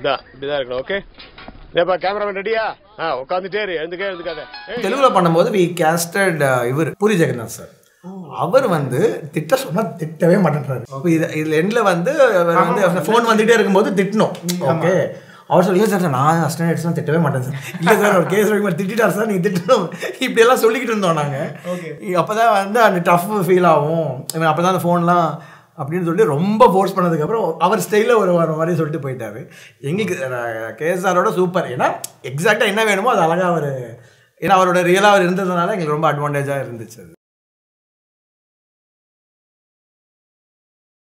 இதான் இப்படிதான் இருக்கணும் ஓகே ஏப்பா கேமராமேன் ரெடியா ஆ உட்காந்துட்டே இரு எழுந்துக்கே எழுந்துக்காத ஏய், தெலுங்குல பண்ணும்போது வி கேஸ்டட் இவர் பூரி ஜெகநாத் சார் அவர் வந்து திட்ட சொன்னா திட்டவே மாட்டேன்றாரு இப்போ இது இதுல எண்ட்ல வந்து அவர் வந்து ஃபோன் வந்துட்டே இருக்கும்போது திட்டணும் ஓகே அவர் சொல்லி சார் நான் அஸ்டன் எட்ஸ்லாம் திட்டவே மாட்டேன் சார் இல்லை சார் அவர் கேஸ் வைக்கும் திட்டார் சார் நீங்கள் திட்டணும் இப்படி எல்லாம் சொல்லிக்கிட்டு இருந்தோம் நாங்கள் அப்போ தான் வந்து அந்த டஃப் ஃபீல் ஆகும் அப்போ தான் அந்த ஃபோன்லாம் அப்படின்னு சொல்லி ரொம்ப ஃபோர்ஸ் பண்ணதுக்கப்புறம் அவர் ஸ்டைலில் ஒரு ஒரு மாதிரி சொல்லிட்டு போயிட்டாரு எங்களுக்கு கேஎஸ்ஆரோட சூப்பர் ஏன்னா எக்ஸாக்டாக என்ன வேணுமோ அது அழகாக அவர் ஏன்னா அவரோட ரியலாக அவர் இருந்ததுனால எங்களுக்கு ரொம்ப அட்வான்டேஜாக இருந்துச்சு அது